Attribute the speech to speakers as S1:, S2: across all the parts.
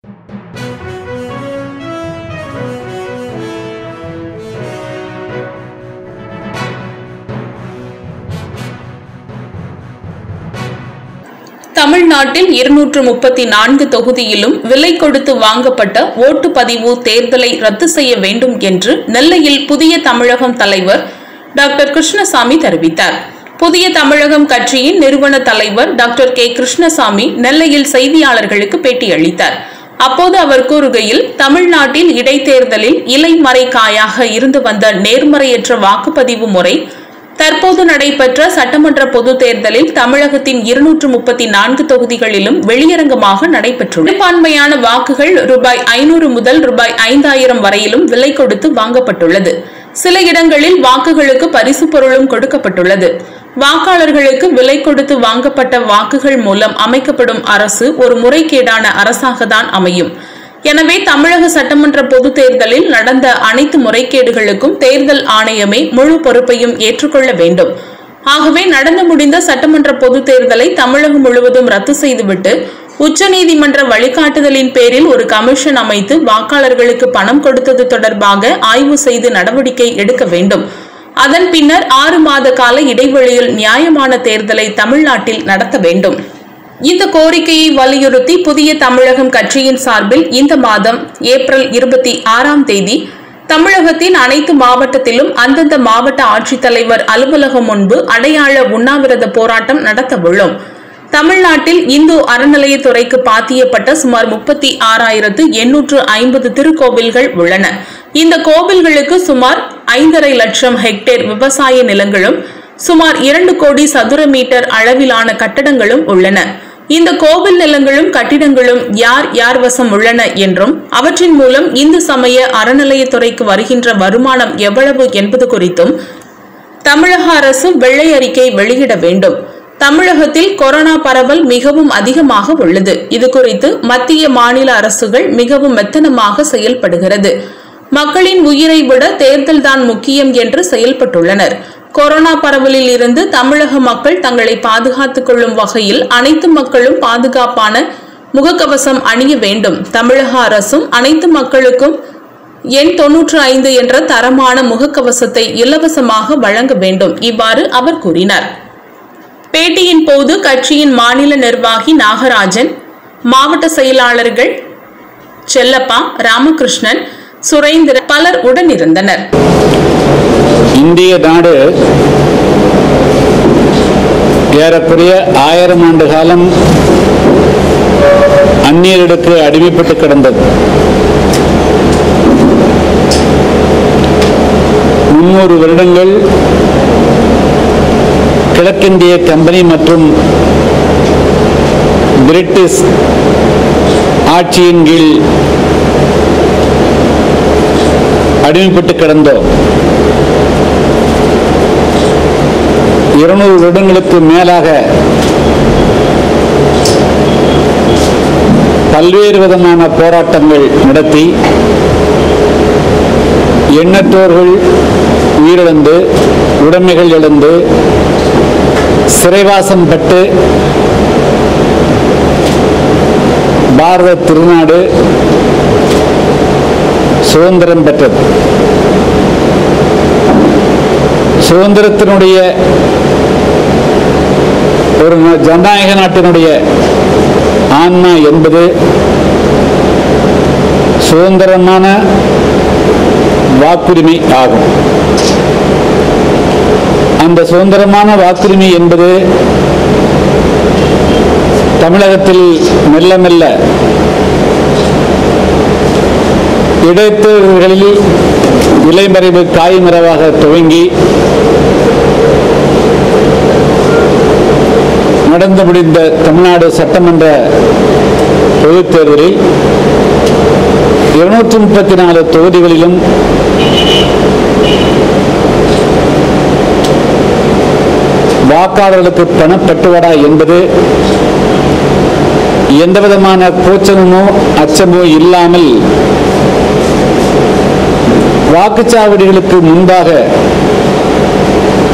S1: தமிழ்நாட்டில் இருநூற்று முப்பத்தி நான்கு தொகுதியிலும் விலை கொடுத்து வாங்கப்பட்ட ஓட்டுப்பதிவு தேர்தலை ரத்து செய்ய வேண்டும் என்று நெல்லையில் புதிய தமிழகம் தலைவர் டாக்டர் கிருஷ்ணசாமி தெரிவித்தார் புதிய தமிழகம் கட்சியின் நிறுவன தலைவர் டாக்டர் கே கிருஷ்ணசாமி நெல்லையில் செய்தியாளர்களுக்கு பேட்டியளித்தார் அப்போது அவர் கூறுகையில் தமிழ்நாட்டில் இடைத்தேர்தலில் இலைமறை காயாக இருந்து வந்த நேர்மறையற்ற வாக்குப்பதிவு முறை தற்போது நடைபெற்ற சட்டமன்ற பொதுத் தேர்தலில் தமிழகத்தின் இருநூற்று முப்பத்தி நான்கு தொகுதிகளிலும் வெளியரங்கமாக நடைபெற்றுள்ளது பெரும்பான்மையான வாக்குகள் ரூபாய் ஐநூறு முதல் ரூபாய் ஐந்தாயிரம் வரையிலும் விலை கொடுத்து வாங்கப்பட்டுள்ளது சில இடங்களில் வாக்குகளுக்கு பரிசு பொருளும் கொடுக்கப்பட்டுள்ளது வாக்காளர்களுக்கு விலை கொடுத்து வாங்கப்பட்ட வாக்குகள் மூலம் அமைக்கப்படும் அரசு ஒரு முறைகேடான அரசாக தான் அமையும் எனவே தமிழக சட்டமன்ற பொதுத் தேர்தலில் நடந்த அனைத்து முறைகேடுகளுக்கும் தேர்தல் ஆணையமே முழு பொறுப்பையும் ஏற்றுக்கொள்ள வேண்டும் ஆகவே நடந்து முடிந்த சட்டமன்ற பொதுத் தேர்தலை தமிழகம் முழுவதும் ரத்து செய்துவிட்டு உச்சநீதிமன்ற வழிகாட்டுதலின் பேரில் ஒரு கமிஷன் அமைத்து வாக்காளர்களுக்கு பணம் கொடுத்தது தொடர்பாக ஆய்வு செய்து நடவடிக்கை எடுக்க வேண்டும் அதன் பின்னர் ஆறு மாத கால இடைவெளியில் நியாயமான தேர்தலை தமிழ்நாட்டில் நடத்த வேண்டும் இந்த கோரிக்கையை வலியுறுத்தி புதிய தமிழகம் கட்சியின் சார்பில் இந்த மாதம் ஏப்ரல் இருபத்தி ஆறாம் தேதி தமிழகத்தின் அனைத்து மாவட்டத்திலும் அந்தந்த மாவட்ட ஆட்சித்தலைவர் அலுவலகம் முன்பு அடையாள உண்ணாவிரத போராட்டம் நடத்த உள்ளோம் தமிழ்நாட்டில் இந்து அறநிலையத்துறைக்கு பாத்தியப்பட்ட சுமார் முப்பத்தி ஆறாயிரத்து எண்ணூற்று ஐம்பது திருக்கோவில்கள் உள்ளன இந்த கோவில்களுக்கு சுமார் ஐந்தரை லட்சம் ஹெக்டேர் விவசாய நிலங்களும் சுமார் இரண்டு கோடி சதுர மீட்டர் அளவிலான கட்டடங்களும் உள்ளன இந்த கோவில் நிலங்களும் கட்டிடங்களும் யார் யார் வசம் உள்ளன என்றும் அவற்றின் மூலம் இந்து சமய அறநிலையத்துறைக்கு வருகின்ற வருமானம் எவ்வளவு என்பது குறித்தும் தமிழக அரசு வெள்ளை அறிக்கை வெளியிட வேண்டும் தமிழகத்தில் கொரோனா பரவல் மிகவும் அதிகமாக உள்ளது இது குறித்து மத்திய மாநில அரசுகள் மிகவும் மெத்தனமாக செயல்படுகிறது மக்களின் உயிரை விட தேர்தல் தான் முக்கியம் என்று செயல்பட்டுள்ளனர் கொரோனா பரவலில் இருந்து தமிழக மக்கள் தங்களை பாதுகாத்துக் கொள்ளும் வகையில் அனைத்து மக்களும் பாதுகாப்பான முகக்கவசம் அணிய வேண்டும் தமிழக அரசும் அனைத்து மக்களுக்கும் எண் தொன்னூற்று ஐந்து என்ற தரமான முகக்கவசத்தை இலவசமாக வழங்க வேண்டும் இவ்வாறு அவர் கூறினார் பேட்டியின் போது கட்சியின் மாநில நிர்வாகி நாகராஜன் மாவட்ட செயலாளர்கள் செல்லப்பா ராமகிருஷ்ணன் சுரேந்திரன் பலர் உடனிருந்தனர்
S2: இந்திய நாடு ஏறக்குறைய ஆயிரம் ஆண்டு காலம் அந்நியர்களுக்கு அடிமைப்பட்டு கிடந்தது முன்னூறு வருடங்கள் கிழக்கிந்திய கம்பெனி மற்றும் பிரிட்டிஷ் ஆட்சியின் கீழ் அடிமைப்பட்டு கிடந்தோம் இருநூறு வருடங்களுக்கு மேலாக பல்வேறு விதமான போராட்டங்கள் நடத்தி எண்ணற்றோர்கள் உயிரிழந்து உடைமைகள் இழந்து சிறைவாசம் பட்டு பாரத திருநாடு சுதந்திரம் பெற்றது சுதந்திரத்தினுடைய ஒரு ந- ஜனநாயக நாட்டினுடைய ஆன்மா என்பது சுதந்திரமான வாக்குரிமை ஆகும் அந்த சுதந்திரமான வாக்குரிமை என்பது தமிழகத்தில் மெல்ல மெல்ல இடைத்தேர்தல்களில் இலைமறைவு காய்மறைவாக துவங்கி நடந்து முடிந்த தமிழ்நாடு சட்டமன்ற பொதுத் தேர்தலில் இருநூற்றி முப்பத்தி நாலு தொகுதிகளிலும் வாக்காளர்களுக்கு பணப்பட்டுவாடா என்பது எந்த விதமான கோச்சனமோ அச்சமோ இல்லாமல் வாக்குச்சாவடிகளுக்கு முன்பாக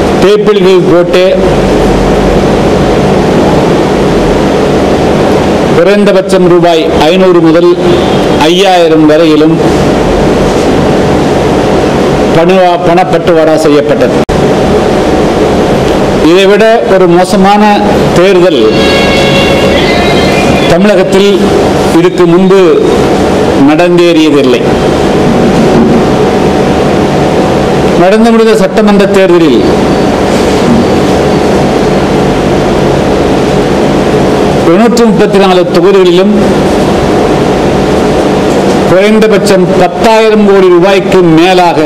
S2: டேப்பிள்கள் போட்டு குறைந்தபட்சம் ரூபாய் ஐநூறு முதல் ஐயாயிரம் வரையிலும் பணுவா பணப்பட்டுவாடா செய்யப்பட்டது இதைவிட ஒரு மோசமான தேர்தல் தமிழகத்தில் இதுக்கு முன்பு நடந்தேறியதில்லை நடந்து முடிந்த சட்டமன்ற தேர்தலில் இருநூற்றி முப்பத்தி நாலு தொகுதிகளிலும் குறைந்தபட்சம் பத்தாயிரம் கோடி ரூபாய்க்கு மேலாக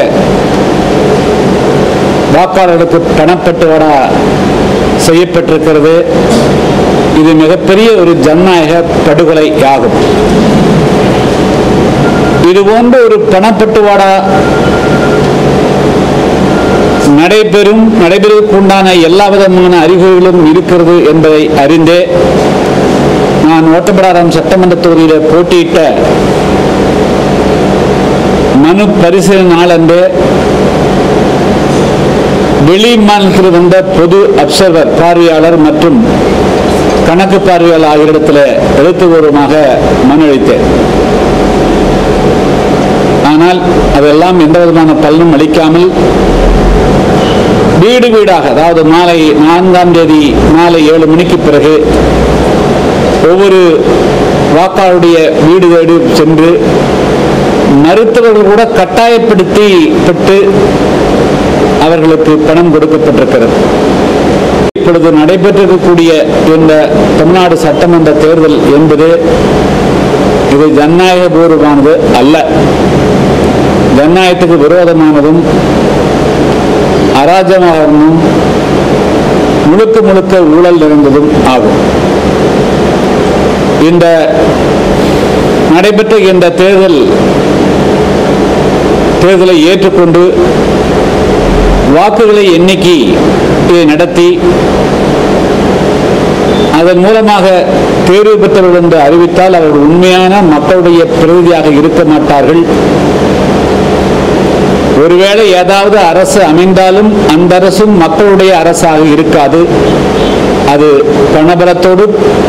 S2: வாக்காளர்களுக்கு பணப்பட்டுவாடா செய்யப்பட்டிருக்கிறது இது மிகப்பெரிய ஒரு ஜனநாயக படுகொலை ஆகும் இது போன்ற ஒரு பணப்பட்டுவாடா நடைபெறும் நடைபெறுவதற்கு உண்டான எல்லா விதமான அறிகுறிகளும் இருக்கிறது என்பதை அறிந்தே நான் ஓட்டப்படாரம் சட்டமன்ற தொகுதியில் போட்டியிட்ட மனு பரிசீலனை நாளன்று வெளி மாநிலத்தில் வந்த பொது அப்சர்வர் பார்வையாளர் மற்றும் கணக்கு பார்வையாளர் ஆகியோரிடத்தில் எழுத்துப்பூர்வமாக மனு அளித்தேன் ஆனால் அதெல்லாம் எந்த விதமான பலனும் அளிக்காமல் வீடு வீடாக அதாவது மாலை நான்காம் தேதி மாலை ஏழு மணிக்கு பிறகு ஒவ்வொரு வாக்காளருடைய வீடு தேடி சென்று மருத்துவர்கள் கூட கட்டாயப்படுத்தி பெற்று அவர்களுக்கு பணம் கொடுக்கப்பட்டிருக்கிறது இப்பொழுது நடைபெற்றிருக்கக்கூடிய இந்த தமிழ்நாடு சட்டமன்ற தேர்தல் என்பது இது ஜனநாயக பூர்வமானது அல்ல ஜனநாயகத்துக்கு விரோதமானதும் அராஜகமாகவும் முழுக்க முழுக்க ஊழல் நிறைந்ததும் ஆகும் இந்த நடைபெற்ற இந்த தேர்தல் தேர்தலை ஏற்றுக்கொண்டு வாக்குகளை எண்ணிக்கை இதை நடத்தி அதன் மூலமாக தேர்வு பெற்றவர்கள் என்று அறிவித்தால் அவர்கள் உண்மையான மக்களுடைய பிரதிநிதியாக இருக்க மாட்டார்கள் ஒருவேளை ஏதாவது அரசு அமைந்தாலும் அந்த அரசும் மக்களுடைய அரசாக இருக்காது அது பணபலத்தோடு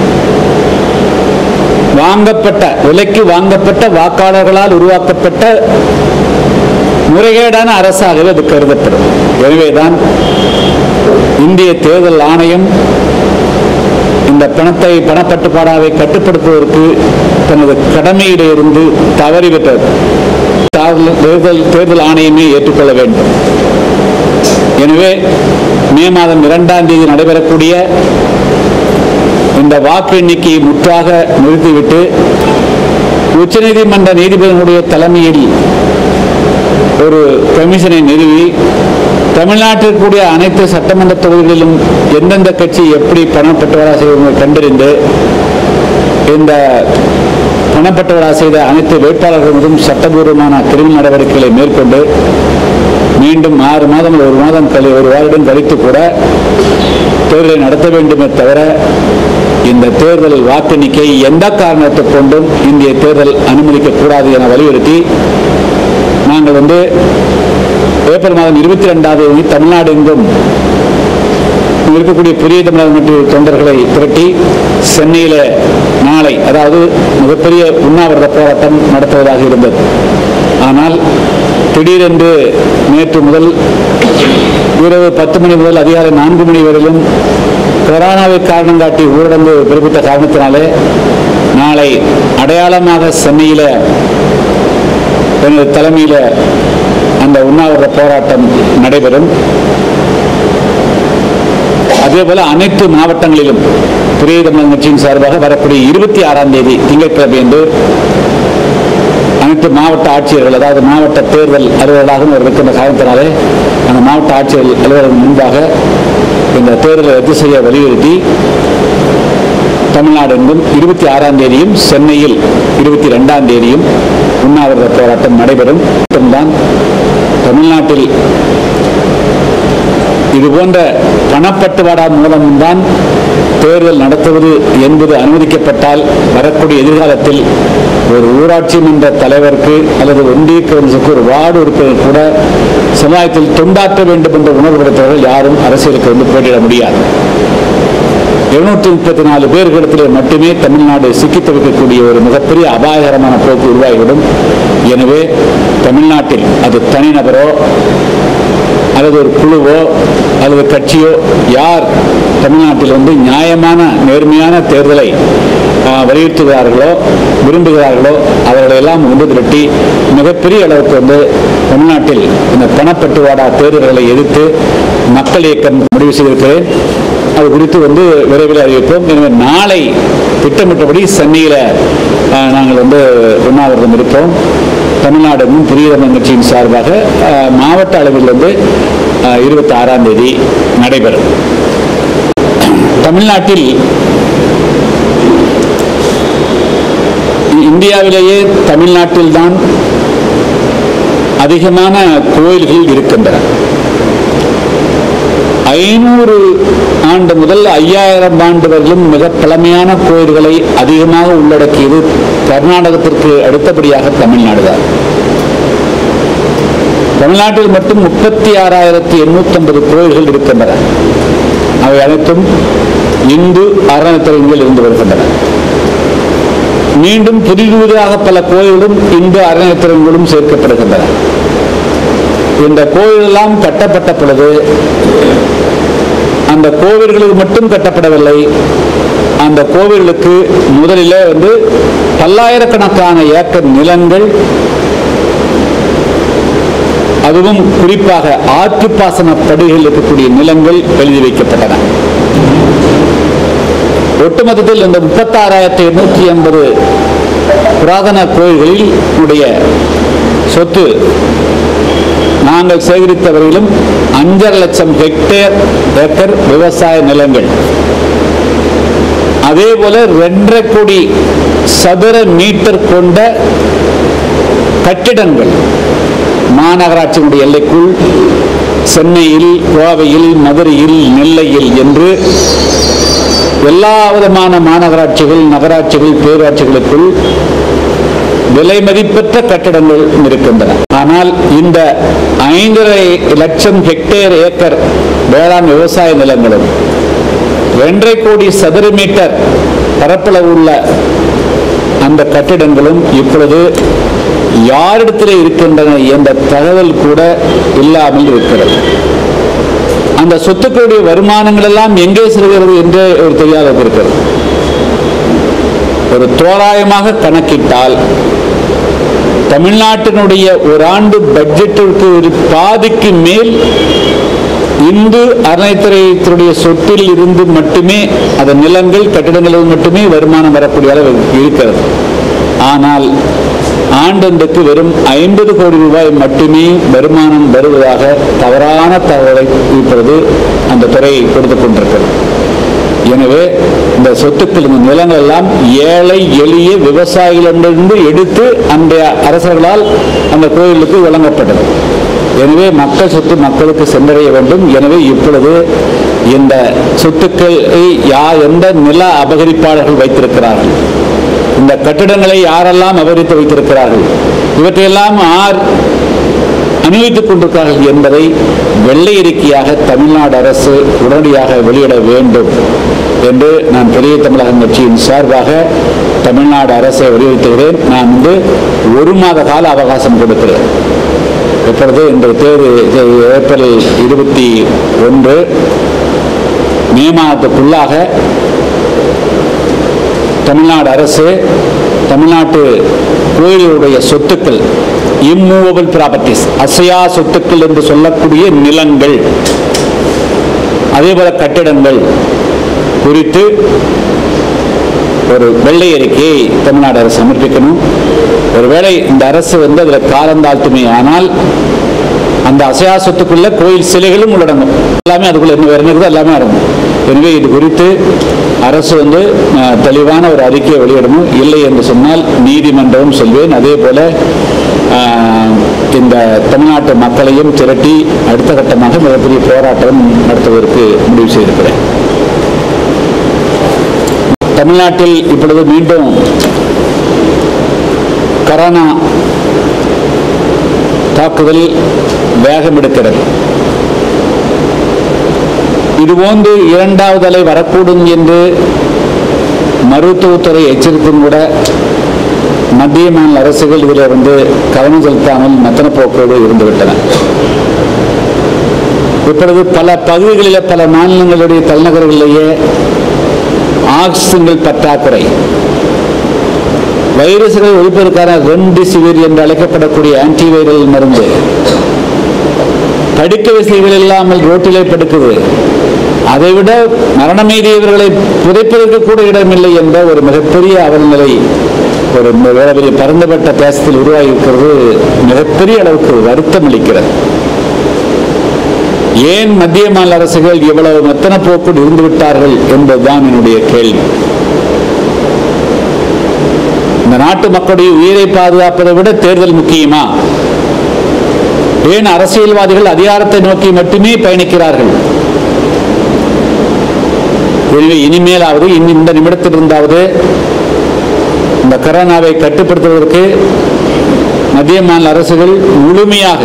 S2: வாங்கப்பட்ட விலைக்கு வாங்கப்பட்ட வாக்காளர்களால் உருவாக்கப்பட்ட முறைகேடான அரசாகவே அது கருதப்படும் எனவேதான் இந்திய தேர்தல் ஆணையம் இந்த பணத்தை பணப்பட்டுப்பாடாவை கட்டுப்படுத்துவதற்கு தனது கடமையிலிருந்து தவறிவிட்டது தாவல்- தேர்தல் தேர்தல் ஆணையமே ஏற்றுக்கொள்ள வேண்டும் எனவே மே மாதம் இரண்டாம் தேதி நடைபெறக்கூடிய இந்த வாக்கு எண்ணிக்கையை முற்றாக நிறுத்திவிட்டு உச்சநீதிமன்ற நீதிபதிகளுடைய தலைமையில் ஒரு கமிஷனை நிறுவி தமிழ்நாட்டில் கூடிய அனைத்து சட்டமன்ற தொகுதிகளிலும் எந்தெந்த கட்சி எப்படி பணப்பட்டுவரா செய்வதை கண்டறிந்து இந்த பணப்பட்டுவரா செய்த அனைத்து வேட்பாளர்கள் மீதும் சட்டபூர்வமான கிரிமினல் நடவடிக்கைகளை மேற்கொண்டு மீண்டும் ஆறு மாதம் ஒரு மாதம் கழி ஒரு வருடம் கழித்து கூட தேர்தலை நடத்த வேண்டுமே தவிர இந்த தேர்தல் வாக்கெண்ணிக்கை எந்த காரணத்தை கொண்டும் இந்திய தேர்தல் அனுமதிக்க கூடாது என வலியுறுத்தி நாங்கள் வந்து ஏப்ரல் மாதம் இருபத்தி ரெண்டாம் தேதி தமிழ்நாடு எங்கும் இருக்கக்கூடிய புதிய தமிழக மற்றும் தொண்டர்களை திரட்டி சென்னையில் நாளை அதாவது மிகப்பெரிய உண்ணாவிரத போராட்டம் நடத்துவதாக இருந்தது ஆனால் திடீரென்று நேற்று முதல் இரவு பத்து மணி முதல் அதிகாலை நான்கு மணி வரையிலும் கொரோனாவை காரணம் காட்டி ஊரடங்கு பிறப்பித்த காரணத்தினாலே நாளை அடையாளமாக சென்னையில் எனது தலைமையில் அந்த உண்ணாவிரத போராட்டம் நடைபெறும் அதே போல அனைத்து மாவட்டங்களிலும் புதிய தமிழக கட்சியின் சார்பாக வரக்கூடிய இருபத்தி ஆறாம் தேதி திங்கட்கிழமை என்று அனைத்து மாவட்ட ஆட்சியர்கள் அதாவது மாவட்ட தேர்தல் அலுவலராகவும் ஒரு இருக்கின்ற காரணத்தினாலே அந்த மாவட்ட ஆட்சியர் அலுவலகம் முன்பாக இந்த தேர்தலை ரத்து செய்ய வலியுறுத்தி தமிழ்நாடு எங்கும் இருபத்தி ஆறாம் தேதியும் சென்னையில் இருபத்தி ரெண்டாம் தேதியும் உண்ணாவிரத போராட்டம் நடைபெறும் மட்டும்தான் தமிழ்நாட்டில் இது போன்ற பணப்பட்டுவாடா மூலம்தான் தேர்தல் நடத்துவது என்பது அனுமதிக்கப்பட்டால் வரக்கூடிய எதிர்காலத்தில் ஒரு ஊராட்சி மன்ற தலைவருக்கு அல்லது ஒன்றிய கவுன்சிலுக்கு ஒரு வார்டு உறுப்பினர் கூட சமுதாயத்தில் தொண்டாற்ற வேண்டும் என்ற உணர்வு படைத்தவர்கள் யாரும் அரசியலுக்கு வந்து போட்டியிட முடியாது இருநூற்றி முப்பத்தி நாலு பேர்களிடத்திலே மட்டுமே தமிழ்நாடு சிக்கித் தவிக்கக்கூடிய ஒரு மிகப்பெரிய அபாயகரமான போக்கு உருவாகிவிடும் எனவே தமிழ்நாட்டில் அது தனிநபரோ அல்லது ஒரு குழுவோ அல்லது கட்சியோ யார் தமிழ்நாட்டில் வந்து நியாயமான நேர்மையான தேர்தலை ஆஹ், வலியுறுத்துகிறார்களோ விரும்புகிறார்களோ அவர்களையெல்லாம் ஒன்று திரட்டி மிகப்பெரிய அளவுக்கு வந்து தமிழ்நாட்டில் இந்த பணப்பட்டுவாடா தேர்தல்களை எதிர்த்து மக்கள் இயக்கம் முடிவு செய்திருக்கிறேன் அது குறித்து வந்து விரைவில் அறிவிப்போம் எனவே நாளை திட்டமிட்டபடி சென்னையில் ஆஹ், நாங்கள் வந்து உண்ணாவிரதம் இருப்போம் தமிழ்நாடு புதிய தமிழ் கட்சியின் சார்பாக ஆஹ், மாவட்ட அளவில் வந்து இருபத்தி ஆறாம் தேதி நடைபெறும் தமிழ்நாட்டில் இந்தியாவிலேயே தமிழ்நாட்டில்தான் அதிகமான கோயில்கள் இருக்கின்றன ஐநூறு ஆண்டு முதல் ஐயாயிரம் ஆண்டு வரையிலும் மிக பழமையான கோயில்களை அதிகமாக உள்ளடக்கியது கர்நாடகத்திற்கு அடுத்தபடியாக தமிழ்நாடு தான் தமிழ்நாட்டில் மட்டும் முப்பத்தி ஆறாயிரத்தி எண்ணூத்தி ஐம்பது கோயில்கள் இருக்கின்றன அவை அனைத்தும் இந்து அறநிலையத்தில் இருந்து வருகின்றன மீண்டும் புதிது புதிதாக பல கோயில்களும் இந்து அறநிலையத்திலும் சேர்க்கப்படுகின்றன இந்த கோயிலெல்லாம் கட்டப்பட்ட பொழுது அந்த கோவில்களுக்கு மட்டும் கட்டப்படவில்லை அந்த கோவிலுக்கு முதலிலே வந்து பல்லாயிரக்கணக்கான ஏக்கர் நிலங்கள் அதுவும் குறிப்பாக ஆற்றுப்பாசன படுகையில் இருக்கக்கூடிய நிலங்கள் எழுதி வைக்கப்பட்டன ஒட்டுமொத்தத்தில் இந்த முப்பத்தாறாயிரத்தி எண்ணூற்றி எண்பது புராதன கோயில்களில் உடைய சொத்து நாங்கள் சேகரித்த வரையிலும் அஞ்சரை லட்சம் ஹெக்டேர் ஏக்கர் விவசாய நிலங்கள் அதே போல ரெண்டரை கோடி சதுர மீட்டர் கொண்ட கட்டிடங்கள் மாநகராட்சியினுடைய எல்லைக்குள் சென்னையில் கோவையில் மதுரையில் நெல்லையில் என்று எல்லா விதமான மாநகராட்சிகள் நகராட்சிகள் பேராட்சிகளுக்குள் விலை மதிப்பற்ற கட்டடங்கள் இருக்கின்றன ஆனால் இந்த ஐந்தரை லட்சம் ஹெக்டேர் ஏக்கர் வேளாண் விவசாய நிலங்களும் இரண்டரை கோடி சதுர மீட்டர் பரப்பளவு உள்ள அந்த கட்டிடங்களும் இப்பொழுது யாரிடத்தில் இருக்கின்றன என்ற தகவல் கூட இல்லாமல் இருக்கிறது அந்த சொத்துக்களுடைய வருமானங்கள் எல்லாம் எங்கே செல்கிறது என்று ஒரு தெரியாத இருக்கிறது ஒரு தோராயமாக கணக்கிட்டால் தமிழ்நாட்டினுடைய ஒரு ஆண்டு பட்ஜெட்டிற்கு ஒரு பாதிக்கு மேல் இந்து அறநிலைத்துறையினுடைய சொத்தில் இருந்து மட்டுமே அந்த நிலங்கள் கட்டிடங்களில் மட்டுமே வருமானம் வரக்கூடிய அளவு இருக்கிறது ஆனால் ஆண்டொன்றுக்கு வெறும் ஐம்பது கோடி ரூபாய் மட்டுமே வருமானம் வருவதாக தவறான தகவலை இப்பொழுது அந்த துறை கொடுத்துக் கொண்டிருக்கிறது எனவே இந்த சொத்துக்கள் இந்த நிலங்கள் எல்லாம் ஏழை எளிய விவசாயிகளிடமிருந்து எடுத்து அந்த அரசர்களால் அந்த கோயிலுக்கு வழங்கப்பட்டது எனவே மக்கள் சொத்து மக்களுக்கு சென்றடைய வேண்டும் எனவே இப்பொழுது இந்த சொத்துக்களை யா எந்த நில அபகரிப்பாளர்கள் வைத்திருக்கிறார்கள் இந்த கட்டிடங்களை யாரெல்லாம் அபகரித்து வைத்திருக்கிறார்கள் இவற்றையெல்லாம் ஆர் அனுபவித்துக் கொண்டிருக்கிறார்கள் என்பதை வெள்ளை அறிக்கையாக தமிழ்நாடு அரசு உடனடியாக வெளியிட வேண்டும் என்று நான் பெரிய தமிழகம் கட்சியின் சார்பாக தமிழ்நாடு அரசை வலியுறுத்துகிறேன் நான் வந்து ஒரு மாத கால அவகாசம் கொடுக்கிறேன் இப்பொழுது இந்த தேதி இது ஏப்ரல் இருபத்தி ஒன்று மே மாதத்துக்குள்ளாக தமிழ்நாடு அரசு தமிழ்நாட்டு கோயிலுடைய சொத்துக்கள் இம்மூவபிள் ப்ராப்பர்ட்டிஸ் அசையா சொத்துக்கள் என்று சொல்லக்கூடிய நிலங்கள் அதேபோல கட்டிடங்கள் குறித்து ஒரு வெள்ளை அறிக்கையை தமிழ்நாடு அரசு சமர்ப்பிக்கணும் ஒருவேளை இந்த அரசு வந்து அதில் காலம் தாழ்த்துமே ஆனால் அந்த அசையா சொத்துக்குள்ள கோயில் சிலைகளும் உள்ளடங்கும் எல்லாமே அதுக்குள்ள என்ன வேற என்ன இருக்குதோ எல்லாமே அடங்கும் எனவே இது குறித்து அரசு வந்து அஹ், தெளிவான ஒரு அறிக்கையை வெளியிடணும் இல்லை என்று சொன்னால் நீதிமன்றமும் சொல்வேன் அதே போல அஹ், இந்த தமிழ்நாட்டு மக்களையும் திரட்டி அடுத்த கட்டமாக மிகப்பெரிய போராட்டம் நடத்துவதற்கு முடிவு செய்திருக்கிறேன் தமிழ்நாட்டில் இப்பொழுது மீண்டும் கரோனா தாக்குதல் வேகம் எடுக்கிறது இதுபோன்று இரண்டாவது அலை வரக்கூடும் என்று மருத்துவத்துறை எச்சரித்தும் கூட மத்திய மாநில அரசுகள் இதில் வந்து கவனம் செலுத்தாமல் மெத்தன போக்கோடு இருந்துவிட்டன இப்பொழுது பல பகுதிகளிலே பல மாநிலங்களுடைய தலைநகர்களிலேயே ஆக்சிஜன்கள் பற்றாக்குறை வைரஸ்களை ஒழிப்பதற்கான ரெம்டிசிவிர் என்று அழைக்கப்படக்கூடிய ஆன்டிவைரல் மருந்து படுக்க வசதிகள் இல்லாமல் ரோட்டிலே படுக்குது அதைவிட மரணமெய்தியவர்களை புதைப்பதற்கு கூட இடமில்லை என்ற ஒரு மிகப்பெரிய அவலநிலை ஒரு மிகப்பெரிய பரந்துபட்ட தேசத்தில் உருவாகி இருக்கிறது மிகப்பெரிய அளவுக்கு வருத்தம் அளிக்கிறது ஏன் மத்திய மாநில அரசுகள் இவ்வளவு மெத்தன போக்குள் இருந்து விட்டார்கள் என்பதுதான் என்னுடைய கேள்வி இந்த நாட்டு மக்களுடைய உயிரை பாதுகாப்பதை விட தேர்தல் முக்கியமா ஏன் அரசியல்வாதிகள் அதிகாரத்தை நோக்கி மட்டுமே பயணிக்கிறார்கள் எனவே இனிமேலாவது இனி- இந்த நிமிடத்திலிருந்தாவது இந்த கொரோனாவை கட்டுப்படுத்துவதற்கு மத்திய மாநில அரசுகள் முழுமையாக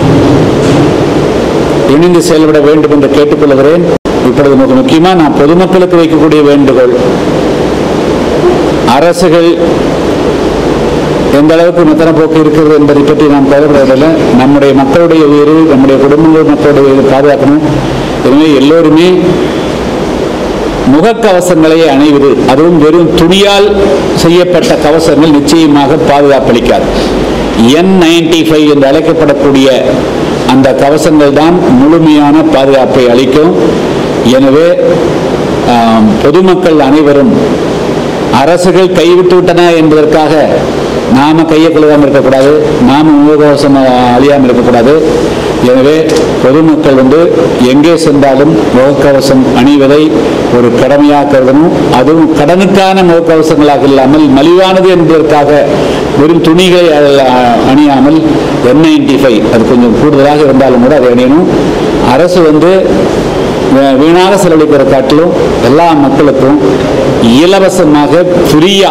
S2: இணைந்து செயல்பட வேண்டும் என்று கேட்டுக்கொள்கிறேன் இப்பொழுது மிக முக்கியமா நான் பொதுமக்களுக்கு வைக்கக்கூடிய வேண்டுகோள் அரசுகள் எந்த அளவுக்கு மெத்தன போக்கு இருக்கிறது என்பதை பற்றி நாம் கவலைப்படவில்லை நம்முடைய மக்களுடைய உயிரை நம்முடைய குடும்பங்கள் மக்களுடைய உயிரை பாதுகாக்கணும் எனவே எல்லோருமே முகக்கவசங்களை அணிவது அதுவும் வெறும் துணியால் செய்யப்பட்ட கவசங்கள் நிச்சயமாக பாதுகாப்பளிக்காது என் நைன்டி ஃபைவ் என்று அழைக்கப்படக்கூடிய அந்த கவசங்கள் தான் முழுமையான பாதுகாப்பை அளிக்கும் எனவே ஆம், பொதுமக்கள் அனைவரும் அரசுகள் கைவிட்டு விட்டன என்பதற்காக நாம கையை கழுவாமல் இருக்கக்கூடாது நாம முகக்கவசம் அழியாமல் இருக்கக்கூடாது எனவே பொதுமக்கள் வந்து எங்கே சென்றாலும் முகக்கவசம் அணிவதை ஒரு கடமையாக கருதணும் அதுவும் கடனுக்கான முகக்கவசங்களாக இல்லாமல் மலிவானது என்பதற்காக வெறும் துணிகளை அ- அணியாமல் என் நைன்டி ஃபைவ் அது கொஞ்சம் கூடுதலாக இருந்தாலும் கூட அதை அணியணும் அரசு வந்து வீ- வீணாக செலவழிக்கிற காட்டிலும் எல்லா மக்களுக்கும் இலவசமாக ஃப்ரீயா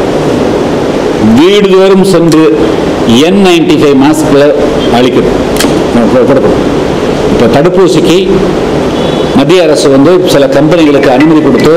S2: வீடுதோறும் சென்று என் நைன்டி ஃபைவ் மாஸ்கில் அளிக்கணும் கொ- கொடுக்கணும் இப்போ தடுப்பூசிக்கு மத்திய அரசு வந்து சில கம்பெனிகளுக்கு அனுமதி கொடுத்து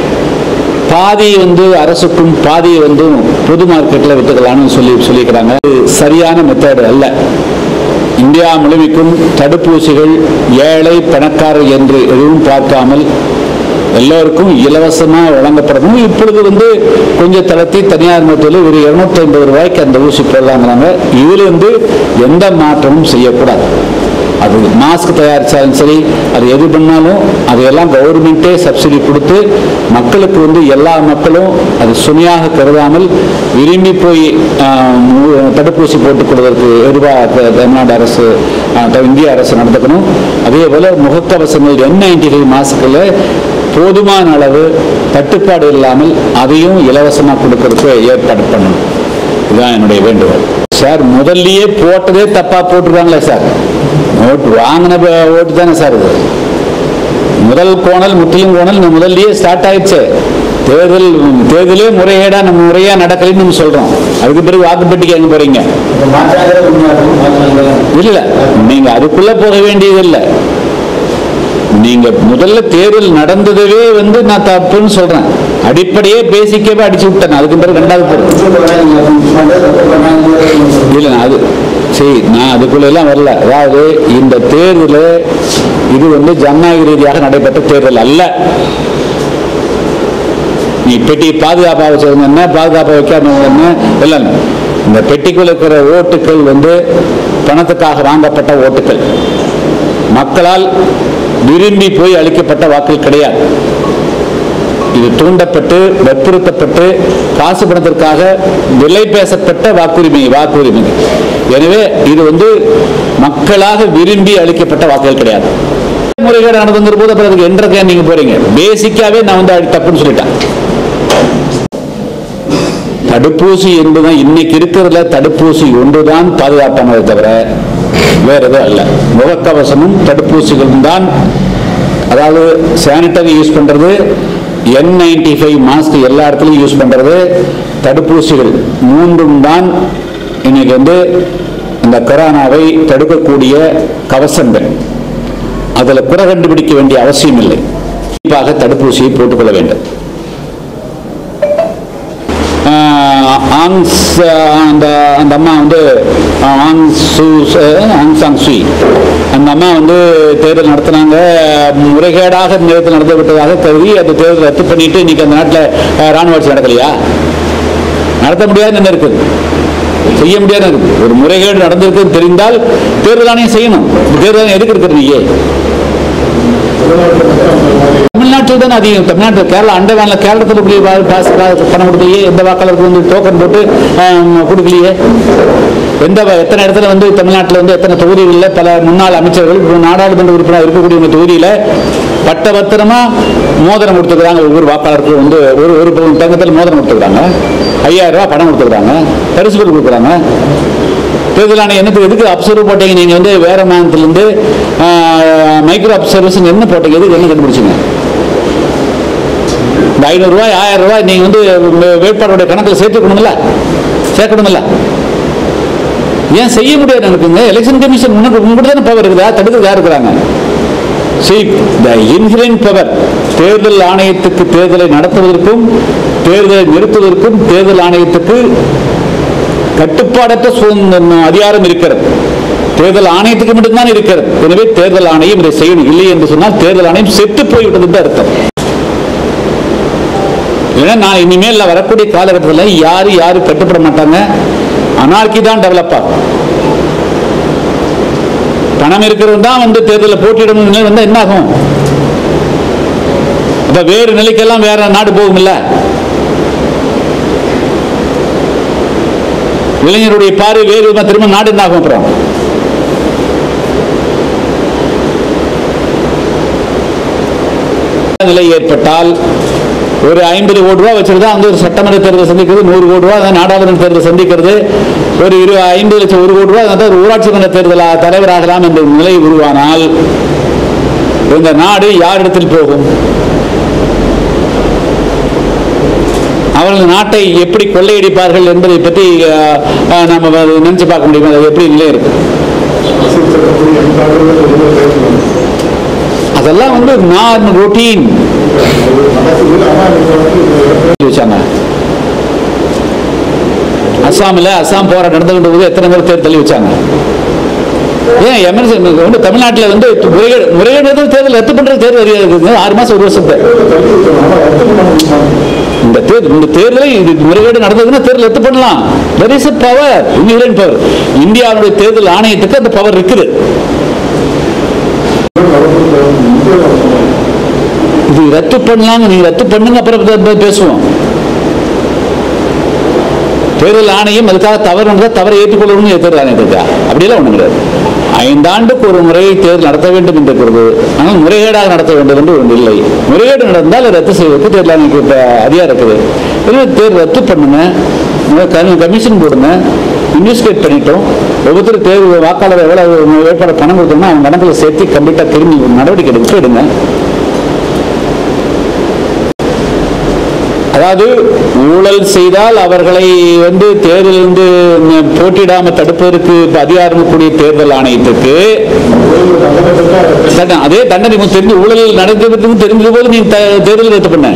S2: பாதி வந்து அரசுக்கும் பாதியை வந்து பொது மார்க்கெட்டில் வித்துக்கலாம்னு சொல்லி சொல்லியிருக்கிறாங்க இது சரியான மெத்தட் அல்ல இந்தியா முழுமைக்கும் தடுப்பூசிகள் ஏழை பணக்காரர் என்று எதுவும் பார்க்காமல் எல்லோருக்கும் இலவசமாக வழங்கப்படணும் இப்பொழுது வந்து கொஞ்சம் தளர்த்தி தனியார் மருத்துவத்தில் ஒரு இருநூத்தி ஐம்பது ரூபாய்க்கு அந்த ஊசி போடலாங்கிறாங்க இதில் வந்து எந்த மாற்றமும் செய்யக்கூடாது அது மாஸ்க் தயாரித்தாலும் சரி அது எது பண்ணாலும் அதையெல்லாம் கவர்மெண்ட்டே சப்சிடி கொடுத்து மக்களுக்கு வந்து எல்லா மக்களும் அது சுமையாக கருதாமல் விரும்பி போய் ஆஹ், மு- தடுப்பூசி போட்டுக் கொள்வதற்கு எதிர்பார்க்க தமிழ்நாடு அரசு ஆஹ், த- இந்திய அரசு நடந்துக்கணும் அதே போல முகக்கவசங்கள் என் நைன்டி ஃபைவ் மாஸ்கில் போதுமான அளவு தட்டுப்பாடு இல்லாமல் அதையும் இலவசமாக கொடுக்கறதுக்கு ஏற்பாடு பண்ணணும் இதுதான் என்னுடைய வேண்டுகோள் சார் முதல்லயே போட்டதே தப்பா போட்டிருக்காங்களே சார் ஓட்டு வாங்கின ப- ஓட்டு தானே சார் இது முதல் கோணல் முற்றிலும் கோணல் இந்த முதல்லயே ஸ்டார்ட் ஆயிடுச்சு தேர்தல் தேர்தலே முறைகேடா நம்ம முறையா நடக்கலைன்னு நம்ம சொல்றோம் அதுக்கு பிறகு வாக்குப்பட்டிக்கு எங்க போறீங்க இல்ல நீங்க அதுக்குள்ள போக வேண்டியது இல்ல நீங்க முதல்ல தேர்தல் நடந்ததவே வந்து நான் தப்புன்னு சொல்றேன் அடிப்படையே பேசிக்கவே அடிச்சு விட்டேன் அதுக்கு பிறகு ரெண்டாவது போறேன் இல்ல நான் அது சரி நான் அதுக்குள்ள எல்லாம் வரல அதாவது இந்த தேர்தல் இது வந்து ஜனநாயக ரீதியாக நடைபெற்ற தேர்தல் அல்ல நீ பெட்டி பாதுகாப்பாக வச்சிருந்த என்ன பாதுகாப்பாக வைக்காம என்ன இல்லை இல்லை. இந்த பெட்டிக்குள்ள இருக்கிற ஓட்டுகள் வந்து பணத்துக்காக வாங்கப்பட்ட ஓட்டுகள் மக்களால் விரும்பி போய் அளிக்கப்பட்ட வாக்குகள் கிடையாது இது தூண்டப்பட்டு வற்புறுத்தப்பட்டு காசு பணத்திற்காக விலை பேசப்பட்ட வாக்குரிமை வாக்குரிமை எனவே இது வந்து மக்களாக விரும்பி அளிக்கப்பட்ட வாக்குகள் கிடையாது முறைகேடு நடந்துங்கிற போது அப்புறம் அதுக்கு என்றதுக்கு நீங்க போறீங்க பேசிக்காவே நான் வந்து அது தப்புன்னு சொல்லிட்டேன் தடுப்பூசி என்பதுதான் இன்னைக்கு இருக்கிறதுல தடுப்பூசி ஒன்றுதான் பாதுகாப்பானதை தவிர வேற எதுவும் அல்ல முகக்கவசமும் தடுப்பூசிகளும் தான் அதாவது சானிட்டரி யூஸ் பண்றது என் நைன்டி ஃபைவ் மாஸ்க் எல்லா இடத்துலையும் யூஸ் பண்றது தடுப்பூசிகள் மூன்றும் தான் இன்னைக்கு வந்து இந்த கொரோனாவை தடுக்கக்கூடிய கவசங்கள் அதில் குறை கண்டுபிடிக்க வேண்டிய அவசியம் இல்லை கண்டிப்பாக தடுப்பூசியை போட்டுக்கொள்ள வேண்டும் ஆஹ் ஆங் ச- அந்த அந்த அம்மா வந்து ஆங் சு ஆங் சாங் சுய் அந்த அம்மா வந்து தேர்தல் நடத்தினாங்க முறைகேடாக தேர்தல் நடந்து விட்டதாக கருதி அந்த தேர்தல் ரத்து பண்ணிட்டு இன்னைக்கு அந்த நாட்டில் ராணுவ ஆட்சி நடக்கலையா நடத்த முடியாதுன்னு என்ன இருக்குது செய்ய முடியாது இருக்குது ஒரு முறைகேடு நடந்திருக்குன்னு தெரிந்தால் தேர்தல் ஆணையம் செய்யணும் தேர்தல் ஆணையம் எதுக்கு இருக்கிற நீங்க தமிழ்நாட்டில் தான் அதிகம் தமிழ்நாட்டில் கேரளா அண்டர்வேன்ல கேரளத்தில் போய் வா- காசு காசு பணம் கொடுக்கலையே எந்த வாக்காளருக்கு வந்து டோக்கன் போட்டு ஆம், கொடுக்கலையே எந்த வ- எத்தனை இடத்துல வந்து தமிழ்நாட்டில் வந்து எத்தனை தொகுதிகளில் பல முன்னாள் அமைச்சர்கள் இப்போ நாடாளுமன்ற உறுப்பினர் இருக்கக்கூடிய ஒரு தொகுதியில் பட்டபத்திரமா மோதிரம் கொடுத்துருக்காங்க ஒவ்வொரு வாக்காளருக்கும் வந்து ஒரு ஒரு பவுன் தங்கத்தில் மோதிரம் கொடுத்துருக்காங்க ஐயாயிரம் ரூபாய் பணம் கொடுத்துருக்காங்க பரிசு பொருள் கொடுக்குறாங்க தேர்தல் ஆணையம் என்னத்துக்கு எதுக்கு அப்சர்வ் போட்டீங்க நீங்க வந்து வேற மாநிலத்திலிருந்து மைக்ரோ அப்சர்வேஷன் என்ன போட்டீங்க எதுக்கு என்ன கண்டுபிடிச்சீங்க இந்த ஐநூறு ரூபாய் ஆயிரம் ரூபாய் நீங்க வந்து வே- வேட்பாளருடைய கணக்கில் சேர்த்துக்கணும்ல சேர்க்கணும்ல ஏன் செய்ய முடியாது எனக்குங்க எலெக்ஷன் கமிஷன் உனக்கு உங்கள்கிட்ட தானே பவர் இருக்குதா தடுக்கிறது யார் இருக்கிறாங்க See, the inherent power தேர்தல் ஆணையத்துக்கு தேர்தலை நடத்துவதற்கும் தேர்தலை நிறுத்துவதற்கும் தேர்தல் ஆணையத்துக்கு கட்டுப்பாடற்ற சுதந்திர அதிகாரம் இருக்கிறது தேர்தல் ஆணையத்துக்கு மட்டும்தான் இருக்கிறது எனவே தேர்தல் ஆணையம் இதை செய்யணும் இல்லை என்று சொன்னால் தேர்தல் ஆணையம் செத்து போய்விட்டது என்று அர்த்தம் ஏன்னா நான் இனிமேல் வரக்கூடிய காலகட்டத்தில் யாரு யாரு கட்டுப்பட மாட்டாங்க அனார்கி தான் டெவலப் ஆகும் பணம் இருக்கிறவன் தான் வந்து தேர்தலில் போட்டியிடணும் நிலை வந்தா என்ன ஆகும் அப்ப வேறு நிலைக்கெல்லாம் வேற நாடு போகும்ல இளைஞருடைய பார்வை வேறு விதமா திரும்ப நாடு என்ன ஆகும் அப்புறம் நிலை ஏற்பட்டால் ஒரு ஐம்பது கோடி ரூபா வச்சிருந்தா வந்து ஒரு சட்டமன்ற தேர்தல் சந்திக்கிறது நூறு கோடி ரூபா அதான் நாடாளுமன்ற தேர்தல் சந்திக்கிறது ஒரு இரு ஐம்பது லட்சம் ஒரு கோடி ரூபா அதான் ஒரு ஊராட்சி மன்ற தேர்தல் தலைவராகலாம் என்ற நிலை உருவானால் இந்த நாடு யாரிடத்தில் போகும் அவர்கள் நாட்டை எப்படி கொள்ளையடிப்பார்கள் என்பதை பற்றி அஹ், அஹ், நம்ம அதை நினைச்சு பார்க்க முடியுமா அது எப்படி நிலை இருக்கு
S3: அரசியல் சட்டப்படி எந்த ஆண்டுகளும் எதுவும் பேசணும்
S2: அதெல்லாம் வந்து நான் ரொட்டீன்
S3: நடக்குது ஆனால் நீங்கள் வந்து
S2: வச்சாங்க அஸ்ஸாமில் அஸ்ஸாம் போராட்டம் நடந்துகிட்டு போது எத்தனை பேர் தேர்தல் தள்ளி வச்சாங்க ஏன் எமர்ஜென்சி வந்து தமிழ்நாட்டில் வந்து முறைகேடு முறைகேடு வந்து தேர்தல் ரத்து பண்றது தேர்தல் அதிகாரம் இருக்குங்க ஆறு மாசம் ஒரு வருஷத்தை
S3: தள்ளி வைக்கணும் ஆனால் ரத்து பண்ண முடியுமா
S2: இந்த தேர்தல் இந்த தேர்தலை இது முறைகேடு நடந்ததுன்னா தேர்தல் ரத்து பண்ணலாம் there is power inherent power இந்தியாவுடைய தேர்தல் ஆணையத்துக்கு அந்த பவர் இருக்குது இது ரத்து பண்ணலாங்க நீங்க ரத்து பண்ணுங்க அப்புறம் பே- பே- பேசுவோம் தேர்தல் ஆணையம் அதுக்காக தவறு நடந்தால் தவறை ஏற்றுக்கொள்ளணும்னு தேர்தல் ஆணையத்துக்கா அப்படியெல்லாம் ஒன்றும் கிடையாது ஐந்தாண்டுக்கு ஒரு முறை தேர்தல் நடத்த வேண்டும் என்று இருக்கிறது ஆனால் முறைகேடாக நடத்த வேண்டும் என்று ஒன்று இல்லை முறைகேடு நடந்தால் அதை ரத்து செய்வதற்கு தேர்தல் ஆணையத்துக்கு இப்ப அதிகாரம் இருக்குது எனவே தேர்தல் ரத்து பண்ணுங்க முதல்ல கமி- கமிஷன் போடுங்க இன்வெஸ்டிகேட் பண்ணிட்டோம் ஒவ்வொருத்தர் தேர்வு வாக்காளர் எவ்வளவு வேட்பாளர் பணம் கொடுத்தோம்னா அவங்க கணக்கில் சேர்த்து கம்ப்ளீட்டாக திரும்பி நடவடிக்கை எடுத்து எடுங்க அதாவது ஊழல் செய்தால் அவர்களை வந்து தேர்தலிருந்து ந- போட்டியிடாம தடுப்பதற்கு இப்ப அதிகாரம் கூடிய தேர்தல் ஆணையத்துக்கு தண்டனை- அதே தண்டனை உங்களுக்கு தெரிஞ்சு ஊழல் நடந்ததுக்கு தெரிஞ்சது போது நீ த- தேர்தல் ரத்து பண்ண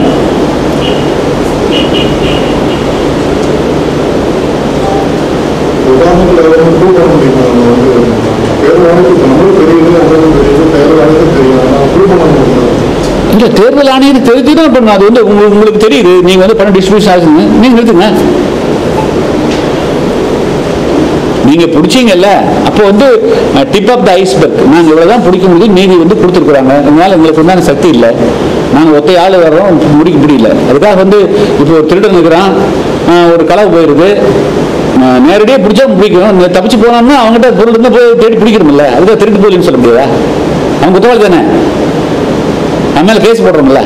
S3: உதாரணத்தில் வந்து ப்ரூவ் பண்ண முடியுமா நம்ம வந்து தேர்தல் ஆணையத்துக்கு நம்மளும் தெரியுது அவங்களுக்கும் தெரியுது தேர்தல் ஆணையத்துக்கும் தெரியும் ஆனால் ப்ரூவ் பண்ண முடியும்
S2: இல்ல தேர்தல் ஆணையம் தெரிஞ்சுதான் பண்ணும் அது வந்து உங்க- உங்களுக்கு தெரியுது நீங்க வந்து பணம் டிஸ்ட்ரிபியூஷன் ஆகுதுங்க நீங்க நிறுத்துங்க நீங்க பிடிச்சீங்கல்ல அப்போ வந்து டிப் ஆஃப் த ஐஸ்பர்க் நாங்க இவ்வளவுதான் பிடிக்க முடியும் நீதி வந்து கொடுத்துருக்குறாங்க அதனால எங்களுக்கு உண்டான சக்தி இல்லை நாங்க ஒத்தை ஆள் வர்றோம் முடிக்க முடியல அதுக்காக வந்து இப்போ ஒரு திருடன் இருக்கிறான் அஹ், ஒரு களவு போயிருது அஹ், நேரடியாக பிடிச்சா பிடிக்கணும் நீ தப்பிச்சு போனோம்னா அவங்ககிட்ட பொருள் இருந்தால் போய் தேடி பிடிக்கணும்ல அதுக்காக திருட்டு போலின்னு சொல்ல முடியாதா அவங்க குத்தவாளி தானே நம்ம மேல கேஸ் போடுறோம்ல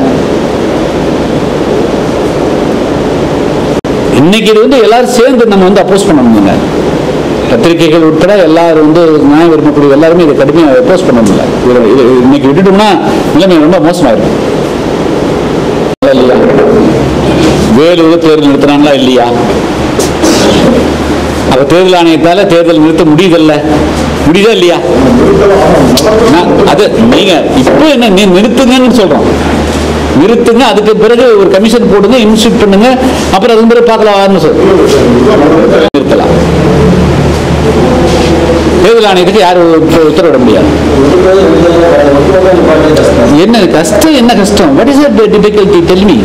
S2: இன்னைக்கு இது வந்து எல்லாரும் சேர்ந்து நம்ம வந்து அப்போஸ் பண்ணணுங்க பத்திரிகைகள் உட்பட எல்லாரும் வந்து நியாயம் விரும்பக்கூடிய எல்லாருமே இதை கடுமையாக அப்போஸ் பண்ணணும்ல இது இது இன்னைக்கு விட்டுட்டோம்னா நிலைமை ரொம்ப மோசமாயிருக்கும் இல்லையா வேலூர் தேர்தல் நிறுத்தினாங்களா இல்லையா அப்ப தேர்தல் ஆணையத்தால தேர்தல் நிறுத்த முடியுதல்ல முடியுதா இல்லையா நான் அது நீங்க இப்போ என்ன நீ நிறுத்துங்கன்னு சொல்றோம் நிறுத்துங்க அதுக்கு பிறகு ஒரு கமிஷன் போடுங்க இன்ஸ்டியூட் பண்ணுங்க அப்புறம் அதுக்கு பிறகு பார்க்கலாம் சொல் நிறுத்தலாம் தேர்தல் ஆணையத்துக்கு யாரும் உத்த- உத்தரவிட முடியாது என்ன கஷ்டம் என்ன கஷ்டம் what is difficulty tell me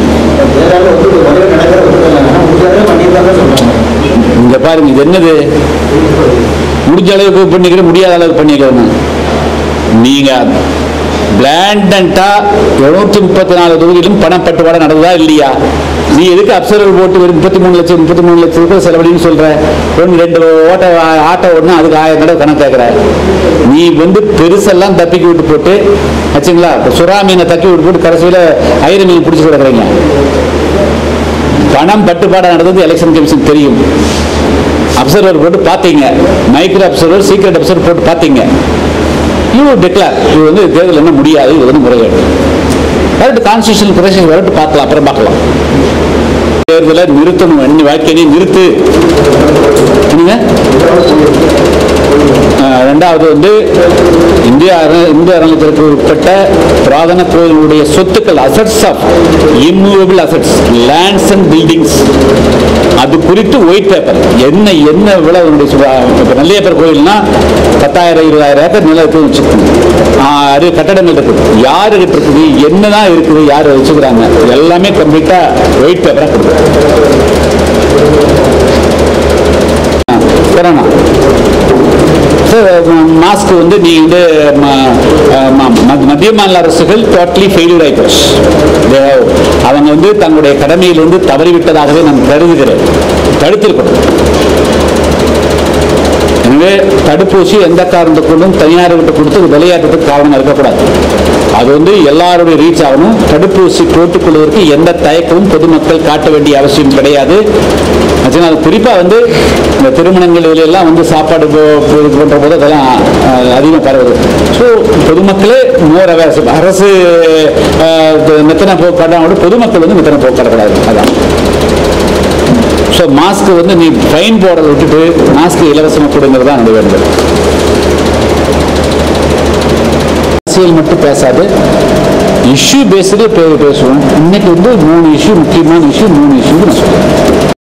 S2: இங்க பாருங்க இது என்னது முடிஞ்ச அளவுக்கு பண்ணிக்கிற முடியாத அளவுக்கு பண்ணிக்கிறேன் நீங்க பிளாண்டண்டா இருநூத்தி முப்பத்தி நாலு தொகுதியிலும் பணப்பட்டுவாடா நடந்ததா இல்லையா நீ எதுக்கு அப்சர்வர் போட்டு வெறும் முப்பத்தி மூணு லட்சம் முப்பத்தி மூணு லட்சம் ரூபாய் செலவழின்னு சொல்ற ஒன்று ரெண்டு ஓட்ட ஆட்டோ ஓடணும் அதுக்கு ஆயிரம் தடவை கணக்கு கேட்குற நீ வந்து பெருசெல்லாம் தப்பிக்கி விட்டு போட்டு ஆச்சுங்களா இப்போ சுறா மீனை தக்கி விட்டு போட்டு கடைசியில் ஐர மீன் பிடிச்சி கிடக்குறீங்க பணம் பட்டுப்பாடாக நடந்தது எலெக்ஷன் கமிஷன் தெரியும் அப்சர்வர் போட்டு பார்த்தீங்க மைக்ரோ அப்சர்வர் சீக்ரெட் அப்சர்வர் போட்டு பார்த்தீங்க யூ டிக்ளேர் இது வந்து தேர்தல் என்ன முடியாது இது வந்து முறைகேடு வரட்டு கான்ஸ்டியூஷன் பிரச்சனை வரட்டு பார்க்கலாம் அப்புறம் பார்க்கலாம் தேர்தலை நிறுத்தணும் என்ன வாழ்க்கையை நிறுத்து என்னங்க ஆஹ் ரெண்டாவது வந்து இந்திய அர- இந்திய அறநிலையத்திற்கு உட்பட்ட புராதன கோயிலுடைய சொத்துக்கள் assets of immovable assets lands and buildings அது குறித்து ஒயிட் பேப்பர் என்ன என்ன விலை இப்போ நெல்லையப்பர் கோயில்னா பத்தாயிரம் இருபதாயிரம் ஏக்கர் நிலத்தை வச்சுக்கணும் அது கட்டடங்கள் இருக்குது யாருக்கிட்ட இருக்குது என்னதான் இருக்குது யார் வச்சுக்கிறாங்க எல்லாமே கம்ப்ளீட்டா ஒயிட் பேப்பரா கொடுக்கும் கொரோனா மாஸ்க் வந்து நீ வந்து ம- ம- ம- மத்திய மாநில அரசுகள் டோட்டலி ஃபெயிலியர் ஆயிப்போச்சு They have- அவங்க வந்து தங்களுடைய கடமையிலிருந்து தவறிவிட்டதாகவே நான் கருதுகிறேன் தடுத்திருக்கணும் எனவே தடுப்பூசி எந்த காரணத்தை கொண்டும் தனியார்கிட்ட கொடுத்து அது விளையாட்டுறதுக்கு காரணம் இருக்கக்கூடாது அது வந்து எல்லாருடைய ரீச் ஆகணும் தடுப்பூசி போட்டுக்கொள்வதற்கு எந்த தயக்கமும் பொதுமக்கள் காட்ட வேண்டிய அவசியம் கிடையாது ஆச்சுங்களா, அது குறிப்பாக வந்து இந்த திருமணங்கள் இதுல எல்லாம் வந்து சாப்பாடு போ- போ- இது போன்ற போது அதெல்லாம் அதிகம் பரவுது ஸோ பொதுமக்களே மோர் அவேர்ஸ் அரசு அஹ், இது மெத்தனை போக்காடாம பொதுமக்கள் வந்து மெத்தனை போக்காடக்கூடாது அதான் ஸோ மாஸ்க் வந்து நீ ஃபைன் போடுறத விட்டுட்டு மாஸ்க் இலவசமாக கொடுங்கிறது தான் என்னுடைய வேண்டுதல் அரசியல் மட்டும் பேசாது இஷ்யூ பேஸ்டு பேசுவோம் இன்னைக்கு வந்து மூணு இஷ்யூ முக்கியமான இஷ்யூ மூணு இஷ்யூ நான் சொல்லுவேன்